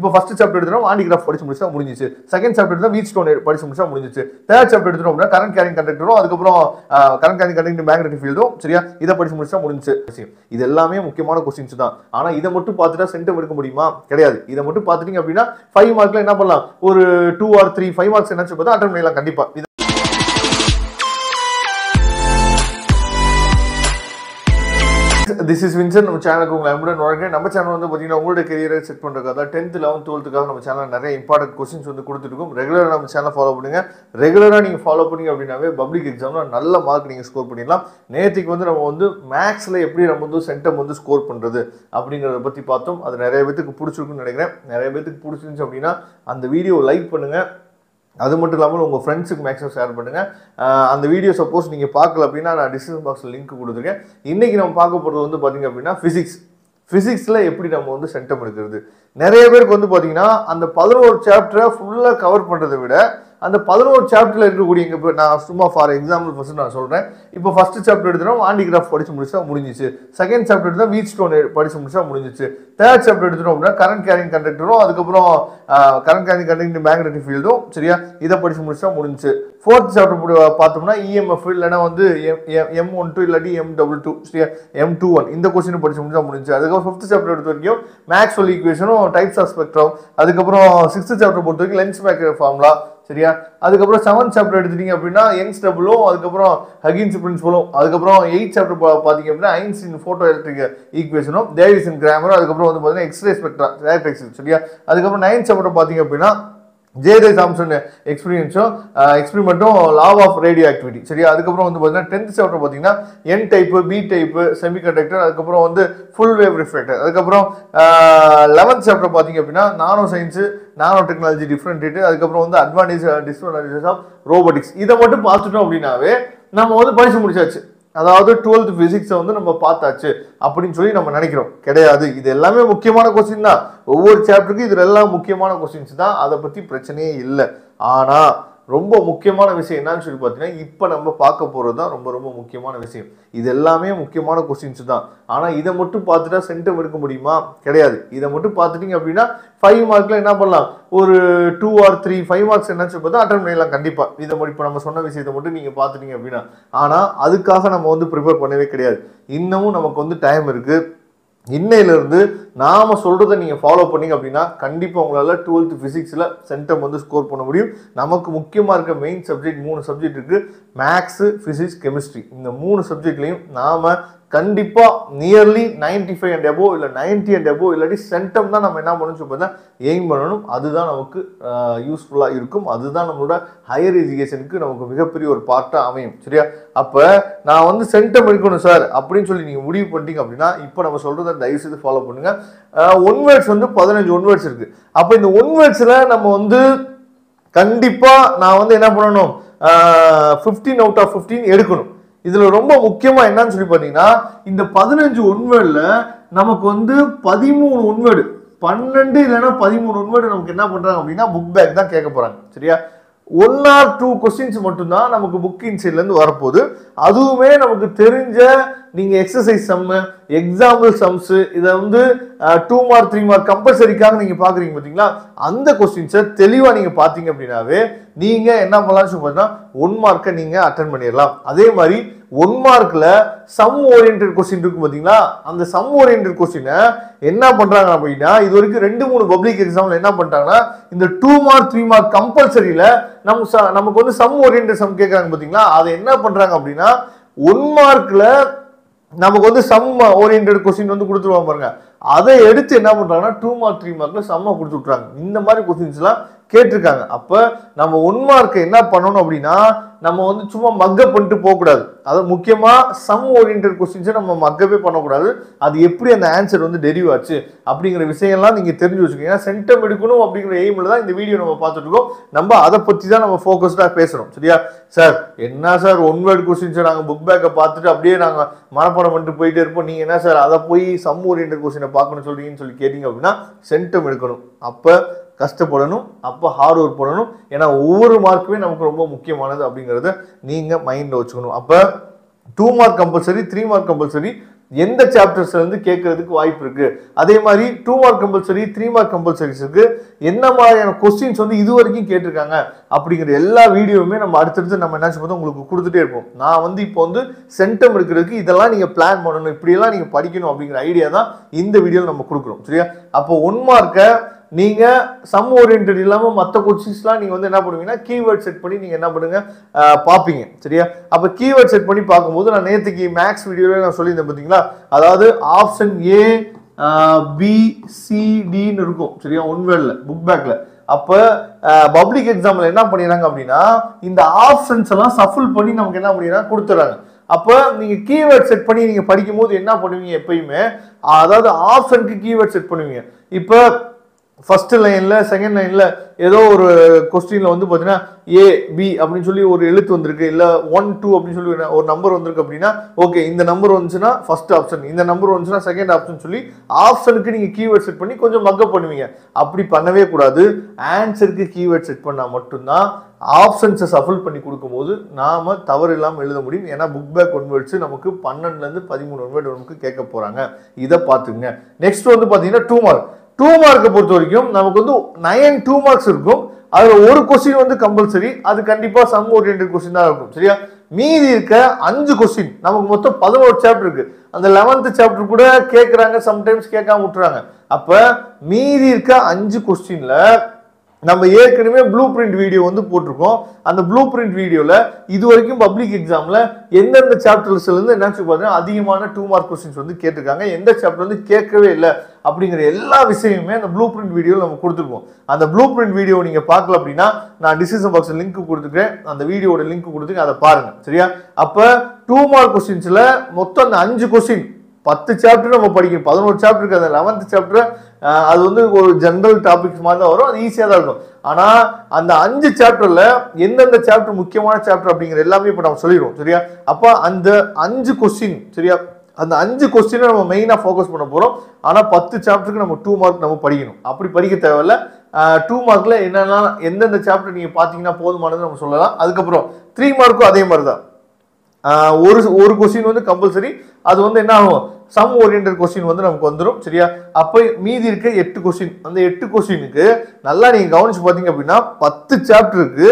இப்போ first chapter எடுத்துட்டோம் handicraft படிச்சு முடிச்சா முடிஞ்சிச்சு செகண்ட் சாப்டர் எடுத்தா வீட் ஸ்டோன் படிச்சு முடிச்சா முடிஞ்சிச்சு தேர்ட் சாப்டர் எடுத்துட்டோம் அப்படின்னா கரண்ட் கேரிங் கண்டக்டரும் அதுக்கப்புறம் கரண்ட் கேரிங் கண்டக்டிங் மேக்னெட்டிக் ஃபீல்டும் சரியா இதை படிச்சு முடிச்சா முடிஞ்சிச்சு விஷயம் இது எல்லாமே முக்கியமான கொஸ்டின்ஸ் தான் ஆனா இதை மட்டும் பார்த்துட்டா சென்டம் எடுக்க முடியுமா கிடையாது இதை மட்டும் பார்த்துட்டீங்க அப்படின்னா ஃபைவ் மார்க்ல என்ன பண்ணலாம் ஒரு two or three five marks என்ன பார்த்தா அட்டன் பண்ணிடலாம் கண்டிப்பா இது திஸ் இஸ் வின்சன் நம்ம சேனலுக்கு உங்களை அன்புடன் நுழைங்க நம்ம சேனல் வந்து பார்த்தீங்கன்னா உங்களோட கெரியரை செட் பண்ணுறதுக்காக டென்த் லெவன்த் டுவெல்த்துக்காக நம்ம சேனல் நிறைய இம்பார்ட்டன்ட் கொஸ்டின்ஸ் வந்து கொடுத்துருக்கோம் ரெகுலராக நம்ம சேனல் ஃபாலோ பண்ணுங்க ரெகுலராக நீங்கள் ஃபாலோ பண்ணீங்க அப்படின்னாவே பப்ளிக் எக்ஸாமில் நல்ல மார்க் நீங்கள் ஸ்கோர் பண்ணிடலாம் நேற்றுக்கு வந்து நம்ம வந்து மேக்ஸில் எப்படி நம்ம வந்து சென்டம் வந்து ஸ்கோர் பண்ணுறது அப்படிங்கிறத பற்றி பார்த்தோம் அது நிறைய பேத்துக்கு பிடிச்சிருக்குன்னு நினைக்கிறேன் நிறைய பேத்துக்கு பிடிச்சிருந்துச்சு அப்படின்னா அந்த வீடியோ லைக் பண்ணுங்கள் அது மட்டும் இல்லாமல் உங்கள் ஃப்ரெண்ட்ஸுக்கு மேக்ஸிமம் ஷேர் பண்ணுங்கள் ஆஹ் அந்த வீடியோ சப்போஸ் நீங்கள் பார்க்கல அப்படின்னா நான் டிஸ்கிரிப்ஷன் பாக்ஸில் லிங்க் கொடுத்துருக்கேன் இன்றைக்கி நம்ம பார்க்க போகிறது வந்து பார்த்தீங்க அப்படின்னா ஃபிசிக்ஸ் ஃபிசிக்ஸில் எப்படி நம்ம வந்து சென்டம் எடுக்கிறது நிறைய பேருக்கு வந்து பார்த்தீங்கன்னா அந்த பதினோரு சாப்டரை ஃபுல்லாக கவர் பண்ணுறதை விட அந்த பதினோரு சாப்டரில் இருக்கக்கூடிய இங்கே இப்போ நான் சும்மா ஃபார் எக்ஸாம்பிள் ஃபர்ஸ்ட் நான் சொல்கிறேன் இப்போ ஃபர்ஸ்ட் சாப்டர் எடுத்துட்டோம் ஹேண்டிகிராஃப்ட் படிச்சு முடிச்சா முடிஞ்சிச்சு செகண்ட் சாப்டர் எடுத்தா வீட் ஸ்டோன் படிச்சு முடிச்சா முடிஞ்சிச்சு தேர்ட் சாப்டர் எடுத்துட்டோம் அப்படின்னா கரண்ட் கேரிங் கண்டக்டரும் அதுக்கப்புறம் கரண்ட் கேரிங் கண்டக்டிங் மேக்னெட்டிக் ஃபீல்டும் சரியா இதை படிச்சு முடிச்சா முடிஞ்சிச்சு ஃபோர்த் சாப்டர் பார்த்தோம்னா இஎம்எஃப் இல்லைன்னா வந்து எம் ஒன் டூ இல்லாட்டி எம் டபுள் டூ சரியா எம் டூ ஒன் இந்த கொஸ்டின் படிச்சு முடிச்சா முடிஞ்சு அதுக்கப்புறம் ஃபிஃப்த் சாப்டர் எடுத்த வரைக்கும் மேக்ஸ்வெல் ஈக்குவேஷனும் டைப்ஸ் ஆஃப் ஸ்பெக்ட்ரம் அதுக்கப்புறம் சிக்ஸ்த் சாப்டர் பொறுத்த வரைக்கும் லென்ஸ் மேக்கர் ஃபார்முலா சரியா அதுக்கப்புறம் செவன்த் சாப்டர் எடுத்துட்டீங்க அப்படின்னா யங்ஸ் டபுளும் அதுக்கப்புறம் ஹகின்ஸ் பிரின்சிபலும் அதுக்கப்புறம் எயிட் சாப்டர் பார்த்தீங்க அப்படின்னா ஐன்ஸ் இன் ஃபோட்டோ எலக்ட்ரிக் ஈக்குவேஷனும் டேவிஸ் இன் கிராமரும் அதுக்கப்புறம் வந்து பார்த்தீங்கன்னா எக்ஸ்ரே ஸ்பெக்ட்ரா டேரக்ட் சரியா அதுக்கப்புறம் நைன்த் சாப்டர் பார்த்தீங்க அப்படின்னா ஜேதே சாம்சன் எக்ஸ்பீரியன்ஸும் எக்ஸ்பிரிமெண்ட்டும் லாவ் ஆஃப் ரேடியோ ஆக்டிவிட்டி சரியா அதுக்கப்புறம் வந்து பார்த்தீங்கன்னா டென்த் சாப்டர் பார்த்தீங்கன்னா N type P type semiconductor அதுக்கப்புறம் வந்து ஃபுல் வேவ் ரிஃப்ளெக்டர் அதுக்கப்புறம் லெவன்த் சாப்டர் பார்த்தீங்க அப்படின்னா nano science nano technology different அதுக்கப்புறம் வந்து அட்வான்டேஜ் டிஸ்அட்வான்டேஜஸ் ஆஃப் ரோபோட்டிக்ஸ் இதை மட்டும் பார்த்துட்டோம் அப்படின்னாவே நம்ம வந்து படிச்சு முடிச்சாச்சு அதாவது டுவெல்த் ஃபிசிக்ஸை வந்து நம்ம பார்த்தாச்சு அப்படின்னு சொல்லி நம்ம நினைக்கிறோம் கிடையாது இது எல்லாமே முக்கியமான கொஸ்டின் தான் ஒவ்வொரு சாப்டருக்கும் இதுல எல்லாம் முக்கியமான கொஸ்டின்ஸ் தான் அதை பற்றி பிரச்சனையே இல்லை ஆனால் ரொம்ப முக்கியமான விஷயம் என்னன்னு சொல்லி பார்த்தீங்கன்னா இப்போ நம்ம பார்க்க போகிறது தான் ரொம்ப ரொம்ப முக்கியமான விஷயம் இது எல்லாமே முக்கியமான கொஸ்டின்ஸ் தான் ஆனால் இதை மட்டும் பார்த்துட்டா சென்டம் எடுக்க முடியுமா கிடையாது இதை மட்டும் பார்த்துட்டீங்க அப்படின்னா ஃபைவ் மார்க்கில் என்ன பண்ணலாம் ஒரு two or three five marks என்னன்னு சொல்லி பார்த்தா அட்டன் பண்ணிடலாம் கண்டிப்பாக இதை மட்டும் இப்போ நம்ம சொன்ன விஷயத்தை மட்டும் நீங்கள் பார்த்துட்டீங்க அப்படின்னா ஆனால் அதுக்காக நம்ம வந்து ப்ரிப்பேர் பண்ணவே கிடையாது இன்னமும் நமக்கு வந்து டைம் இருக்குது இன்னையிலிருந்து நாம சொல்றதை நீங்க ஃபாலோ பண்ணீங்க அப்படின்னா கண்டிப்பா உங்களால டுவெல்த் பிசிக்ஸ்ல சென்டம் வந்து ஸ்கோர் பண்ண முடியும் நமக்கு முக்கியமா இருக்க மெயின் சப்ஜெக்ட் மூணு சப்ஜெக்ட் இருக்கு மேக்ஸ் பிசிக்ஸ் கெமிஸ்ட்ரி இந்த மூணு சப்ஜெக்ட்லையும் நாம கண்டிப்பா nearly ninety five and above இல்லை நைன்டி அண்ட் எபோ இல்லாட்டி சென்டம் தான் நம்ம என்ன பண்ணணும் சொல்லி எய்ம் பண்ணணும் அதுதான் நமக்கு யூஸ்ஃபுல்லாக இருக்கும் அதுதான் நம்மளோட ஹையர் எஜுகேஷனுக்கு நமக்கு மிகப்பெரிய ஒரு பார்ட்டாக அமையும் சரியா அப்போ நான் வந்து சென்டம் எடுக்கணும் சார் அப்படின்னு சொல்லி நீங்கள் முடிவு பண்ணிட்டீங்க அப்படின்னா இப்போ நம்ம சொல்கிறத தயவு செய்து ஃபாலோ பண்ணுங்க ஒன் வேர்ட்ஸ் வந்து பதினஞ்சு ஒன் வேர்ட்ஸ் இருக்கு அப்போ இந்த ஒன் வேர்ட்ஸில் நம்ம வந்து கண்டிப்பாக நான் வந்து என்ன பண்ணணும் ஃபிஃப்டீன் அவுட் ஆஃப் ஃபிஃப்டீன் எடுக்கணும் இதுல ரொம்ப முக்கியமா என்னன்னு சொல்லி பாத்தீங்கன்னா இந்த பதினஞ்சு உண்மையில நமக்கு வந்து பதிமூணு உண்மைடு பன்னெண்டு இல்லைன்னா பதிமூணு உண்மைடு நமக்கு என்ன பண்றாங்க அப்படின்னா புக் பேக் தான் கேட்க போறாங்க சரியா ஒன் ஆர் டூ கொஸ்டின்ஸ் மட்டும்தான் நமக்கு புக் இன்சைட்லேருந்து வரப்போகுது அதுவுமே நமக்கு தெரிஞ்ச நீங்கள் எக்ஸசைஸ் சம்மு எக்ஸாம்பிள் சம்ஸு இதை வந்து டூ மார்க் த்ரீ மார்க் கம்பல்சரிக்காக நீங்கள் பார்க்குறீங்க பார்த்தீங்களா அந்த கொஸ்டின்ஸை தெளிவாக நீங்கள் பார்த்தீங்க அப்படின்னாவே நீங்கள் என்ன பண்ணலாம்னு சொல்லி பார்த்தீங்கன்னா ஒன் மார்க்கை நீங்கள் அட்டன் பண்ணிடலாம் அதே மாதிரி ஒன் மார்க்கில் சம் ஓரியன்ட் கொஸ்டின் இருக்கும் பார்த்தீங்களா அந்த சம் ஓரியன்ட் கொஸ்டினை என்ன பண்ணுறாங்க அப்படின்னா இது வரைக்கும் ரெண்டு மூணு பப்ளிக் எக்ஸாமில் என்ன பண்ணிட்டாங்கன்னா இந்த டூ மார்க் த்ரீ மார்க் கம்பல்சரியில் நம்ம ச- நமக்கு வந்து சம் ஓரியன்ட் சம் கேட்குறாங்க பார்த்தீங்களா அதை என்ன பண்ணுறாங்க அப்படின்னா ஒன் மார்க்கில் நமக்கு வந்து சம் ஓரியன்ட் கொஸ்டின் வந்து கொடுத்துருவாங்க பாருங்க அதை எடுத்து என்ன பண்றாங்கன்னா டூ மார்க் த்ரீ மார்க்ல செம்ம கொடுத்து விட்றாங்க இந்த மாதிரி கொஸ்டின்ஸ்லாம் கேட்டிருக்காங்க அப்ப நம்ம ஒன் மார்க் என்ன பண்ணணும் அப்படின்னா நம்ம வந்து சும்மா மக்கப் பண்ணிட்டு போகக்கூடாது அது முக்கியமா சம் ஓரியன்ட் கொஸ்டின்ஸை நம்ம மக்கப்பே பண்ணக்கூடாது அது எப்படி அந்த ஆன்சர் வந்து டெரிவ் ஆச்சு அப்படிங்கிற விஷயம்லாம் நீங்க தெரிஞ்சு வச்சுக்கோங்க ஏன்னா சென்டம் எடுக்கணும் அப்படிங்கிற எய்மில் தான் இந்த வீடியோ நம்ம பார்த்துட்டு இருக்கோம் நம்ம அதை பத்தி தான் நம்ம ஃபோக்கஸ்டாக பேசுறோம் சரியா சார் என்ன சார் ஒன் வேர்ட் கொஸ்டின்ஸை நாங்கள் புக் பேக்கை பார்த்துட்டு அப்படியே நாங்கள் மனப்பாடம் பண்ணிட்டு போயிட்டே இருப்போம் நீங்கள் என்ன சார் அதை போய் சம் ஓரியன்ட் கொஸ்டினை பார்க்கணும்னு சொல்றீங்கன்னு சொல்லி கேட்டிங்க அப்படின்னா சென்டம் எடுக்கணும் அப்போ கஷ்டப்படணும் அப்போ ஹார்ட் ஒர்க் பண்ணணும் ஏன்னா ஒவ்வொரு மார்க்குமே நமக்கு ரொம்ப முக்கியமானது அப்படிங்கிறத நீங்கள் மைண்டில் வச்சுக்கணும் அப்போ two mark compulsory three mark compulsory எந்த சாப்டர்ஸ்ல இருந்து கேட்கறதுக்கு வாய்ப்பு இருக்கு அதே மாதிரி two mark compulsory three mark கம்பல்சரிஸுக்கு என்ன மாதிரியான கொஸ்டின்ஸ் வந்து இது வரைக்கும் கேட்டிருக்காங்க அப்படிங்கிற எல்லா வீடியோவுமே நம்ம அடுத்தடுத்து நம்ம என்ன செய்வோம் உங்களுக்கு கொடுத்துட்டே இருப்போம் நான் வந்து இப்போ வந்து சென்டம் எடுக்கிறதுக்கு இதெல்லாம் நீங்க பிளான் பண்ணணும் இப்படியெல்லாம் நீங்க படிக்கணும் அப்படிங்கிற ஐடியா தான் இந்த வீடியோவில் நம்ம கொடுக்குறோம் சரியா அப்போ ஒன் மார்க்கை நீங்க சம் ஓரியன்ட் இல்லாம மற்ற கொஸ்டின்ஸ்லாம் நீங்க வந்து என்ன பண்ணுவீங்கன்னா கீவேர்ட் செட் பண்ணி நீங்க என்ன பண்ணுங்க அஹ், பார்ப்பீங்க சரியா அப்ப கீவேர்ட் செட் பண்ணி பார்க்கும்போது நான் நேற்றுக்கு மேக்ஸ் வீடியோல நான் சொல்லியிருந்தேன் பார்த்தீங்களா அதாவது ஆப்ஷன் ஏ பி சி டின்னு இருக்கும் சரியா ஒன்வேர்ல புக் பேக்ல அப்ப பப்ளிக் எக்ஸாம்ல என்ன பண்ணிடுறாங்க அப்படின்னா இந்த ஆப்ஷன்ஸ் எல்லாம் சஃபிள் பண்ணி நமக்கு என்ன பண்ணிடுறாங்க கொடுத்துறாங்க அப்போ நீங்க கீவேர்ட் செட் பண்ணி நீங்க படிக்கும் போது என்ன பண்ணுவீங்க எப்பயுமே அதாவது ஆப்ஷனுக்கு கீவேர்ட் செட் பண்ணுவீங்க இப்போ ஃபர்ஸ்ட் லைன்ல செகண்ட் லைன்ல ஏதோ ஒரு கொஸ்டின்ல வந்து பாத்தீங்கன்னா ஏ பி அப்படின்னு சொல்லி ஒரு எழுத்து வந்திருக்கு இல்ல ஒன் டூ அப்படின்னு சொல்லி ஒரு- ஒரு நம்பர் வந்திருக்கு அப்படின்னா ஓகே இந்த நம்பர் வந்துச்சுன்னா ஃபர்ஸ்ட் ஆப்ஷன் இந்த நம்பர் வந்துச்சுன்னா செகண்ட் ஆப்ஷன் சொல்லி ஆப்ஷனுக்கு நீங்க கீவேர்ட் செட் பண்ணி கொஞ்சம் மக்கப் பண்ணுவீங்க அப்படி பண்ணவே கூடாது ஆன்சருக்கு கீவேர்ட் செட் பண்ணா மட்டும்தான் ஆப்ஷன்ஸை சஃபில் பண்ணி கொடுக்கும்போது நாம தவறு இல்லாமல் எழுத முடியும் ஏன்னா புக் பேக் ஒன் வேர்ட்ஸ் நமக்கு பன்னெண்டுலேருந்து பதிமூணு ஒன் வேர்டு நமக்கு கேட்க போறாங்க இதை பார்த்துங்க நெக்ஸ்ட் வந்து பார்த்தீங்கன்னா டூ மார்க் டூ மார்க்கை பொறுத்த வரைக்கும் நமக்கு வந்து நயன் டூ மார்க்ஸ் இருக்கும் அதுல ஒரு கொஸ்டின் வந்து கம்பல்சரி அது கண்டிப்பா சம் ஓரியன்ட் கொஸ்டின் தான் இருக்கும் சரியா மீதி இருக்க அஞ்சு கொஸ்டின் நமக்கு மொத்தம் பதினோரு சாப்டர் இருக்கு அந்த லெவன்த் சாப்டர் கூட கேட்குறாங்க சம்டைம்ஸ் கேட்காம விட்டுறாங்க அப்ப மீதி இருக்க அஞ்சு கொஸ்டின்ல நம்ம ஏற்கனவே ப்ளூ பிரிண்ட் வீடியோ வந்து போட்டிருக்கோம் அந்த ப்ளூ பிரிண்ட் வீடியோல இது வரைக்கும் பப்ளிக் எக்ஸாம்ல எந்தெந்த சாப்டர்ஸ்ல இருந்து என்ன பார்த்தீங்கன்னா அதிகமான டூ மார்க் கொஸ்டின்ஸ் வந்து கேட்டிருக்காங்க எந்த சாப்டர் வந்து கேட்கவே இல்லை அப்படிங்கிற எல்லா விஷயமுமே அந்த ப்ளூ பிரிண்ட் வீடியோவில் நம்ம கொடுத்துருக்கோம் அந்த ப்ளூ பிரிண்ட் வீடியோ நீங்க பார்க்கல அப்படின்னா நான் டிசிஷன் பாக்ஸ் லிங்க் கொடுத்துருக்கேன் அந்த வீடியோட லிங்க் கொடுத்துருக்கேன் அதை பாருங்க சரியா அப்ப டூ மார்க் கொஸ்டின்ஸ்ல மொத்தம் அந்த அஞ்சு கொஸ்டின் பத்து சாப்டர் நம்ம படிக்கணும் பதினோரு சாப்டர் இருக்கு அந்த லெவன்த் சாப்டர் அது வந்து ஒரு ஜென்ரல் டாபிக்ஸ் மாதிரி தான் வரும் அது ஈஸியாக தான் இருக்கும் ஆனா அந்த அஞ்சு சாப்டர்ல எந்தெந்த சாப்டர் முக்கியமான சாப்டர் அப்படிங்கிற எல்லாமே இப்போ நம்ம சொல்லிடுவோம் சரியா அப்போ அந்த அஞ்சு கொஸ்டின் சரியா அந்த அஞ்சு கொஸ்டினை நம்ம மெயினாக ஃபோக்கஸ் பண்ண போகிறோம் ஆனால் பத்து சாப்டருக்கு நம்ம டூ மார்க் நம்ம படிக்கணும் அப்படி படிக்க தேவையில்ல டூ மார்க்ல என்னென்ன எந்தெந்த சாப்டர் நீங்கள் பார்த்தீங்கன்னா போதுமானது நம்ம சொல்லலாம் அதுக்கப்புறம் த்ரீ மார்க்கும் அதே மாதிரி தான் ஆஹ் ஒரு ஒரு கொஸ்டின் வந்து கம்பல்சரி அது வந்து என்ன ஆகும் சம் ஓரியன்ட் கொஸ்டின் வந்து நமக்கு வந்துடும் சரியா அப்போ மீதி இருக்க எட்டு கொஸ்டின் அந்த எட்டு கொஸ்டினுக்கு நல்லா நீங்க கவனிச்சு பார்த்தீங்க அப்படின்னா பத்து சாப்டருக்கு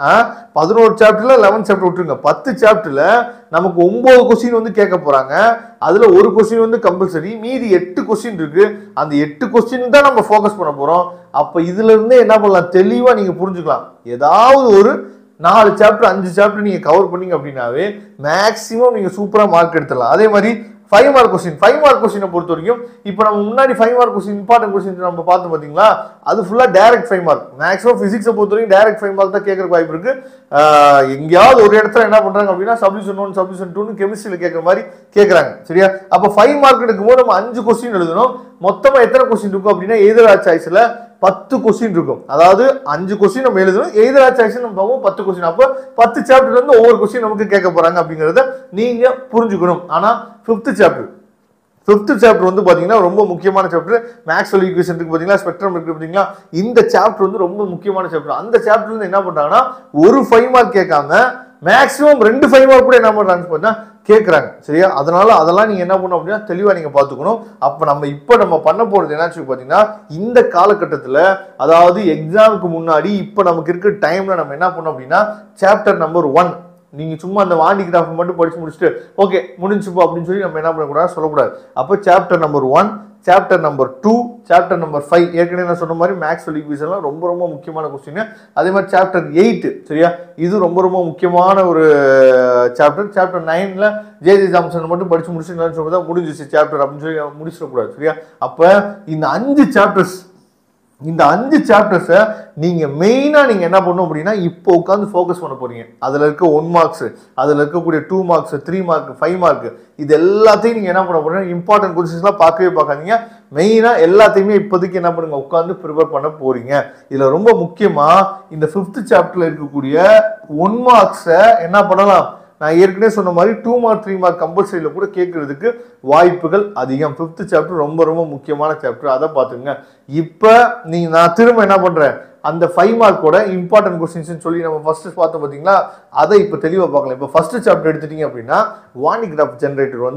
பதினோரு சாப்டர்ல லெவன் சாப்டர் விட்டுருங்க பத்து சாப்டர்ல நமக்கு ஒன்பது கொஸ்டின் வந்து கேட்க போறாங்க அதுல ஒரு கொஸ்டின் வந்து கம்பல்சரி மீதி எட்டு கொஸ்டின் இருக்கு அந்த எட்டு கொஸ்டின் தான் நம்ம ஃபோக்கஸ் பண்ண போறோம் அப்ப இதுல இருந்தே என்ன பண்ணலாம் தெளிவா நீங்க புரிஞ்சுக்கலாம் ஏதாவது ஒரு நாலு சாப்டர் அஞ்சு சாப்டர் நீங்க கவர் பண்ணீங்க அப்படின்னாவே மேக்ஸிமம் நீங்க சூப்பரா மார்க் எடுத்துடலாம் அதே மாதிரி five mark question five mark கொஸ்டினை பொறுத்த வரைக்கும் இப்போ நம்ம முன்னாடி five mark question important question நம்ம பார்த்தோம் பார்த்தீங்களா அது ஃபுல்லாக டேரக்ட் ஃபைவ் மார்க் மேக்ஸிமம் ஃபிசிக்ஸை பொறுத்த வரைக்கும் டேரக்ட் ஃபைவ் மார்க் தான் கேட்கறதுக்கு வாய்ப்பு இருக்கு ஆஹ் எங்கேயாவது ஒரு இடத்துல என்ன பண்றாங்க அப்படின்னா சப்ளிஷன் ஒன் சப்ளிஷன் டூன்னு கெமிஸ்ட்ரியில் கேட்குற மாதிரி கேட்குறாங்க சரியா அப்போ ஃபைவ் மார்க் எடுக்கும்போது நம்ம அஞ்சு கொஸ்டின் எழுதணும் மொத்தமாக எத்தனை கொஸ்டின் இருக்கும் அப்படின்னா எதிரா சாய்ஸில் பத்து கொஸ்டின் இருக்கும் அதாவது அஞ்சு கொஸ்டின் நம்ம எழுதணும் எதிரா சாய்ஸ் நம்ம பார்ப்போம் பத்து கொஸ்டின் அப்போ பத்து சாப்டர்ல இருந்து ஒவ்வொரு கொஸ்டின் நமக்கு கேட்க போறாங்க அப்படிங்கிறத நீங்க புரிஞ்சுக்கணும் ஆனா ஃபிஃப்த் சாப்டர் ஃபிஃப்த் சாப்டர் வந்து பாத்தீங்கன்னா ரொம்ப முக்கியமான சாப்டர் மேக்ஸ்வெல் ஈக்குவேஷன் இருக்கு பாத்தீங்களா ஸ்பெக்ட்ரம் இருக்கு பாத்தீங்களா இந்த சாப்டர் வந்து ரொம்ப முக்கியமான சாப்டர் அந்த சாப்டர்ல இருந்து என்ன பண்றாங்கன்னா ஒரு ஃபைவ் மார்க் கேட்காம மேக்ஸிமம் ரெண்டு ஃபைவ் மார்க் கூட என்ன பண்றாங்க பார்த்தா கேட்குறாங்க சரியா அதனால அதெல்லாம் நீங்க என்ன பண்ணணும் அப்படின்னா தெளிவா நீங்க பார்த்துக்கணும் அப்ப நம்ம இப்போ நம்ம பண்ண போறது என்னாச்சு பார்த்தீங்கன்னா இந்த காலகட்டத்தில் அதாவது எக்ஸாமுக்கு முன்னாடி இப்போ நமக்கு இருக்கிற டைம்ல நம்ம என்ன பண்ணோம் அப்படின்னா சாப்டர் நம்பர் ஒன் நீங்க சும்மா அந்த வாண்டி கிராஃப் மட்டும் படிச்சு முடிச்சுட்டு ஓகே முடிஞ்சுப்போ அப்படின்னு சொல்லி நம்ம என்ன பண்ணக்கூடாது சொல்லக்கூடாது அப்போ chapter number one chapter number two chapter number five ஏற்கனவே நான் சொன்ன மாதிரி மேக்ஸ் ஈக்குவேஷன்லாம் ரொம்ப ரொம்ப முக்கியமான கொஸ்டின் அதே மாதிரி சாப்டர் எயிட் சரியா இது ரொம்ப ரொம்ப முக்கியமான ஒரு சாப்டர் சாப்டர் நைன்ல ஜே ஜே ஜாம்சன் மட்டும் படிச்சு முடிச்சு சொல்லி தான் முடிஞ்சிச்சு சாப்டர் அப்படின்னு சொல்லி முடிச்சிடக்கூடாது சரியா அப்போ இந்த அஞ்சு சாப்டர்ஸ் இந்த அஞ்சு சாப்டர்ஸை நீங்க மெயினா நீங்க என்ன பண்ணணும் அப்படின்னா இப்போ உட்காந்து ஃபோக்கஸ் பண்ண போறீங்க அதுல இருக்க ஒன் மார்க்ஸ் அதுல இருக்கக்கூடிய two marks three mark five mark இது எல்லாத்தையும் நீங்க என்ன பண்ண போறீங்க இம்பார்ட்டன்ட் கொஸ்டின்ஸ்லாம் பார்க்கவே பார்க்காதீங்க மெயினா எல்லாத்தையுமே இப்போதைக்கு என்ன பண்ணுங்க உட்காந்து ப்ரிப்பேர் பண்ண போறீங்க இதுல ரொம்ப முக்கியமா இந்த ஃபிஃப்த் சாப்டர்ல இருக்கக்கூடிய ஒன் மார்க்ஸை என்ன பண்ணலாம் நான் ஏற்கனவே சொன்ன மாதிரி டூ மார்க் த்ரீ மார்க் கம்பல்சரியில் கூட கேட்கறதுக்கு வாய்ப்புகள் அதிகம் ஃபிஃப்த் சாப்டர் ரொம்ப ரொம்ப முக்கியமான சாப்டர் அதை பார்த்துங்க இப்போ நீ நான் திரும்ப என்ன பண்ணுறேன் அந்த ஃபைவ் மார்க்கோட இம்பார்ட்டன்ட் கொஸ்டின்ஸ் சொல்லி நம்ம ஃபர்ஸ்ட் பார்த்தோம் பார்த்தீங்களா அதை இப்போ தெளிவாக பார்க்கலாம் இப்போ ஃபர்ஸ்ட் சாப்டர் எடுத்துட்டீங்க அப்படின்னா வாணிகிராஃப் ஜென்ரேட்டர் வந்து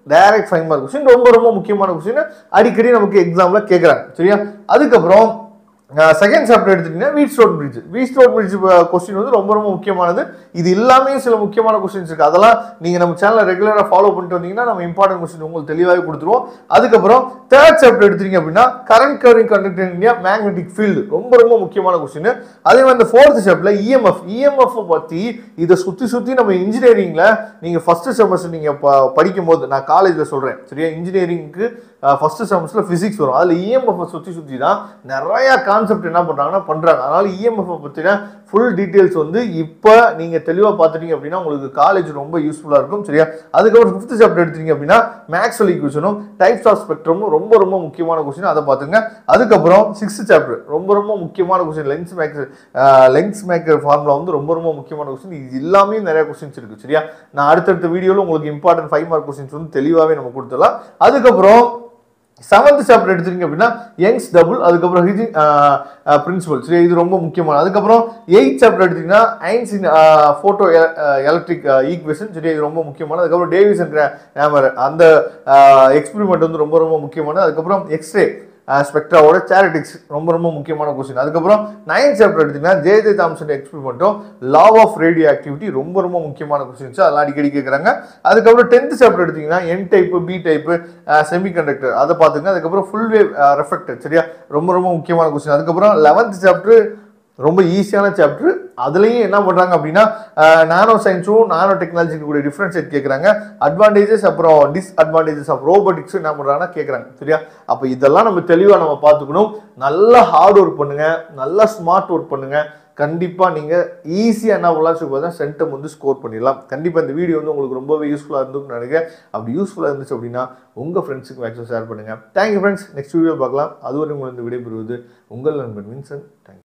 டைரக்ட் ஃபைவ் மார்க் கொஸ்டின் ரொம்ப ரொம்ப முக்கியமான கொஸ்டின் அடிக்கடி நமக்கு எக்ஸாம்ல கேட்குறாங்க சரியா அதுக்கப்புறம் செகண்ட் சாப்டர் எடுத்துட்டீங்கன்னா வீட் ஸ்டோட் பிரிட்ஜ் வீட் ஸ்டோட் பிரிட்ஜ் கொஸ்டின் வந்து ரொம்ப ரொம்ப முக்கியமானது இது எல்லாமே சில முக்கியமான கொஸ்டின்ஸ் இருக்கு அதெல்லாம் நீங்க நம்ம சேனலை ரெகுலராக ஃபாலோ பண்ணிட்டு வந்தீங்கன்னா நம்ம இம்பார்ட்டன்ட் கொஸ்டின் உங்களுக்கு தெளிவாகவே கொடுத்துருவோம் அதுக்கப்புறம் தேர்ட் சாப்டர் எடுத்தீங்க அப்படின்னா current carrying conduct in India magnetic field ரொம்ப ரொம்ப முக்கியமான கொஸ்டின் அதே மாதிரி இந்த ஃபோர்த் சாப்டர்ல இஎம்எஃப் இஎம்எஃப் பத்தி இதை சுத்தி சுத்தி நம்ம இன்ஜினியரிங்ல நீங்க ஃபர்ஸ்ட் செமஸ்டர் நீங்க ப- படிக்கும் போது நான் காலேஜ்ல சொல்றேன் சரியா இன்ஜினியரிங்க்கு ஃபர்ஸ்ட் செமஸ்டர்ல பிசிக்ஸ் வரும் அதுல இஎம்எஃப் சுத்தி சுத்தி தான் நிறைய கான்செப்ட் என்ன பண்றாங்கன்னா பண்றாங்க அதனால இஎம்எஃப் பத்தின ஃபுல் டீடைல்ஸ் வந்து இப்போ நீங்க தெளிவா பார்த்துட்டீங்க அப்படின்னா உங்களுக்கு காலேஜ் ரொம்ப யூஸ்ஃபுல்லா இருக்கும் சரியா அதுக்கப்புறம் ஃபிஃப்த் சாப்டர் எடுத்தீங்க அப்படின்னா மேக்ஸ்வல் ஈக்குவேஷனும் டைப்ஸ் ஆஃப் ஸ்பெக்ட்ரமும் ரொம்ப ரொம்ப முக்கியமான கொஸ்டின் அதை பார்த்துங்க அதுக்கப்புறம் சிக்ஸ்த் சாப்டர் ரொம்ப ரொம்ப முக்கியமான question lens maker lens maker formula வந்து ரொம்ப ரொம்ப முக்கியமான கொஸ்டின் இது எல்லாமே நிறைய கொஸ்டின்ஸ் இருக்கு சரியா நான் அடுத்தடுத்த வீடியோவில் உங்களுக்கு இம்பார்ட்டன்ட் ஃபைவ் மார்க் கொஸ்டின்ஸ் வந்து தெளிவாகவே நம்ம கொடுத்துடலாம் அதுக்கப்புறம் செவன்த் சாப்டர் எடுத்துட்டீங்க அப்படின்னா யங்ஸ் டபுள் அதுக்கப்புறம் ஹிஜி பிரின்சிபல் சரி இது ரொம்ப முக்கியமான அதுக்கப்புறம் எயிட் சாப்டர் எடுத்தீங்கன்னா Einstein photoelectric equation சரி இது ரொம்ப முக்கியமானது அதுக்கப்புறம் டேவிசன் ஹேமர் அந்த எக்ஸ்பெரிமெண்ட் வந்து ரொம்ப ரொம்ப முக்கியமானது அதுக்கப்புறம் எக்ஸ்ரே ஸ்பெக்ட்ராவோட சேரிட்டிக்ஸ் ரொம்ப ரொம்ப முக்கியமான கொஸ்டின் அதுக்கப்புறம் நைன்த் சாப்டர் எடுத்தீங்கன்னா ஜே ஜே தாம்சன் எக்ஸ்பெரிமெண்ட்டும் லா ஆஃப் ரேடியோ ஆக்டிவிட்டி ரொம்ப ரொம்ப முக்கியமான கொஸ்டின்ஸ் அதெல்லாம் அடிக்கடி கேட்குறாங்க அதுக்கப்புறம் டென்த் சாப்டர் எடுத்தீங்கன்னா N type P type semiconductor அதை பார்த்துங்க அதுக்கப்புறம் ஃபுல் வேவ் ரெஃபெக்டர் சரியா ரொம்ப ரொம்ப முக்கியமான கொஸ்டின் அதுக்கப்புறம் லெவன்த் சாப்டர் ரொம்ப ஈஸியான சாப்டர் அதுலேயும் என்ன பண்ணுறாங்க அப்படின்னா நானோ சயின்ஸும் நானோ டெக்னாலஜிக்கு கூட டிஃப்ரென்ஸ் கேட்குறாங்க அட்வான்டேஜஸ் அப்புறம் டிஸ்அட்வான்டேஜஸ் ஆஃப் ரோபோட்டிக்ஸ் என்ன பண்ணுறாங்கன்னா கேட்குறாங்க சரியா அப்போ இதெல்லாம் நம்ம தெளிவாக நம்ம பார்த்துக்கணும் நல்லா ஹார்ட் ஒர்க் பண்ணுங்க நல்லா ஸ்மார்ட் ஒர்க் பண்ணுங்க கண்டிப்பாக நீங்கள் ஈஸியாக என்ன பண்ணலாம் சொல்லி பார்த்தா சென்டம் வந்து ஸ்கோர் பண்ணிடலாம் கண்டிப்பாக இந்த வீடியோ வந்து உங்களுக்கு ரொம்பவே யூஸ்ஃபுல்லாக இருந்துன்னு நினைக்கிறேன் அப்படி யூஸ்ஃபுல்லாக இருந்துச்சு அப்படின்னா உங்கள் ஃப்ரெண்ட்ஸுக்கு மேக்ஸிமம் ஷேர் பண்ணுங்கள் தேங்க்யூ ஃப்ரெண்ட்ஸ் நெக்ஸ்ட் வீடியோ பார்க்கலாம் அதுவரை உங்களுக்கு இந்த விடைபெறுவது உங்கள் நண்பன் வின்சன் தேங்க்யூ